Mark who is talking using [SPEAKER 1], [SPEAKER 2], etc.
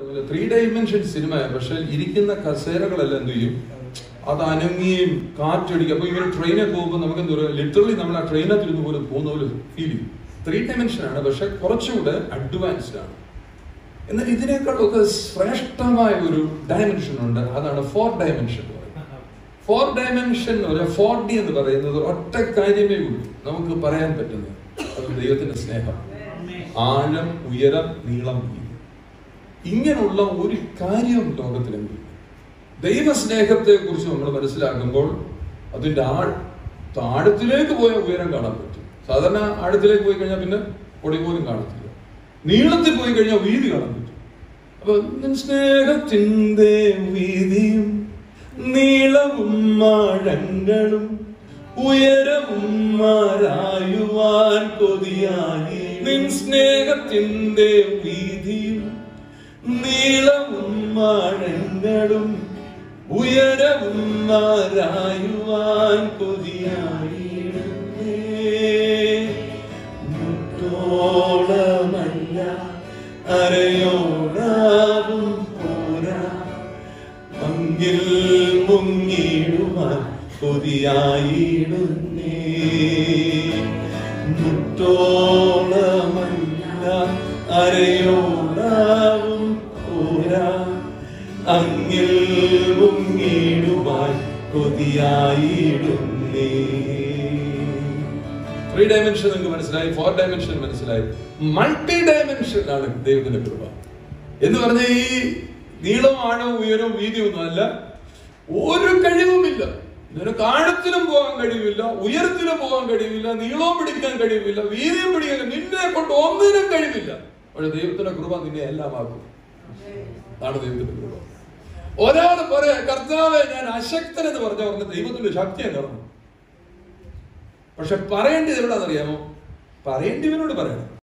[SPEAKER 1] three dimension cinema പക്ഷെ ഇരിക്കുന്ന കസേരകളെല്ലാം എന്ത് ചെയ്യും അത് അനങ്ങിയും കാറ്റടിക്കും അപ്പൊ ഇങ്ങനെ ട്രെയിനിൽ പോകുമ്പോൾ നമുക്ക് എന്താ പറയുക ലിറ്ററലി നമ്മൾ ആ ട്രെയിനകത്തിരുന്ന് പോലെ പോകുന്ന പോലെ ഫീൽ ചെയ്യും ത്രീ ഡയമെൻഷൻ ആണ് പക്ഷെ കുറച്ചുകൂടെ അഡ്വാൻസ്ഡ് ആണ് എന്നാൽ ഇതിനേക്കാളൊക്കെ ശ്രേഷ്ഠമായ ഒരു ഡയമെൻഷൻ ഉണ്ട് അതാണ് ഫോർ ഡയമെൻഷൻ ഫോർ ഡയമെൻഷൻ ഒരു ഫോർ ഡി എന്ന് പറയുന്നത് ഒറ്റ കാര്യമേ ഉള്ളൂ നമുക്ക് പറയാൻ പറ്റുന്നത് അത് ദൈവത്തിന്റെ സ്നേഹം ആഴം ഉയരം നീളം വീതി ഇങ്ങനെയുള്ള ഒരു കാര്യവും ലോകത്തിലെങ്കിലും ദൈവസ്നേഹത്തെ കുറിച്ച് നമ്മൾ മനസ്സിലാക്കുമ്പോൾ അതിന്റെ ആൾ താഴത്തിലേക്ക് പോയ ഉയരം കാണാൻ പറ്റും സാധാരണ ആഴത്തിലേക്ക് പോയി കഴിഞ്ഞാൽ പിന്നെ പൊടി പോലും കാണത്തില്ല നീളത്തിൽ പോയി കഴിഞ്ഞാൽ വീതി കാണാൻ പറ്റും അപ്പൊ നിൻ സ്നേഹത്തിന്റെ വീതിയും നീളവും ആഴങ്ങളും ഉയരവും മാറായുവാൻ കൊതിയായി നിൻ സ്നേഹത്തിന്റെ വീതിയും നീളവും ആഴങ്ങളും ഉയരവും മാറായുവാൻ കൊതിയായിടുന്നേ മുട്ടോളമല്ല അരയോടാവും പോരാ മങ്ങിൽ മുങ്ങിടുവാൻ കൊതിയായിടുന്നേ മുട്ടോളമല്ല അരയോടാവും പോരാ അങ്ങിൽ മുങ്ങിടുവാൻ കൊതിയായിടുന്നേ ത്രീ ഡയമെൻഷൻ നിങ്ങൾക്ക് മനസ്സിലായി ഫോർ ഡയമെൻഷൻ മനസ്സിലായി മൾട്ടി ഡയമെൻഷനിലാണ് ദൈവത്തിന്റെ കൃപ എന്ന് പറഞ്ഞ ഈ നീളവും ആഴവും ഉയരവും വീതിയും ഒന്നും അല്ല ഒരു കഴിവുമില്ല നിനക്ക് ആഴത്തിലും പോകാൻ കഴിവില്ല ഉയരത്തിലും പോകാൻ കഴിവില്ല നീളവും പിടിക്കാൻ കഴിവില്ല വീതിയും പിടിക്കാൻ നിന്നെ കൊണ്ട് ഒന്നിനും കഴിവില്ല പക്ഷെ ദൈവത്തിന്റെ കൃപ നിന്നെ എല്ലാം ആക്കും അതാണ് ദൈവത്തിന്റെ കൃപ ഒരാൾ പറയാ കർത്താവെ ഞാൻ അശക്തൻ എന്ന് പറഞ്ഞ പറഞ്ഞ ദൈവത്തിന്റെ ശക്തിയെ കാണുന്നു പക്ഷെ പറയേണ്ടത് എവിടാന്നറിയാമോ പറയേണ്ടവനോട് പറയണം